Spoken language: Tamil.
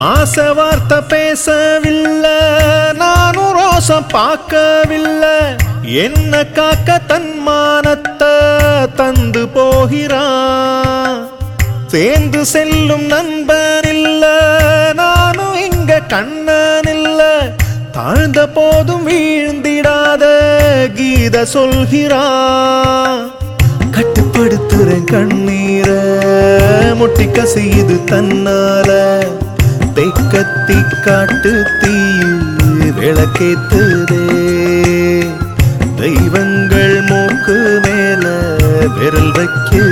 ஆசை வார்த்தை பேசவில்லை நானும் ரோசம் பார்க்கவில்லை என்ன காக்க தன்மானத்தை தந்து போகிறான் சேர்ந்து செல்லும் நண்பன் இல்ல நானும் இங்க கண்ணன் இல்ல தாழ்ந்த போதும் வீழ்ந்திடாத கீத சொல்கிறான் கட்டுப்படுத்துறேன் கண்ணீர முட்டி கசியுது தன்னால தெக்கத்தி காட்டு தீ விளக்கேத்துதே தெய்வங்கள் மூக்கு மேல விரல் வைக்குதே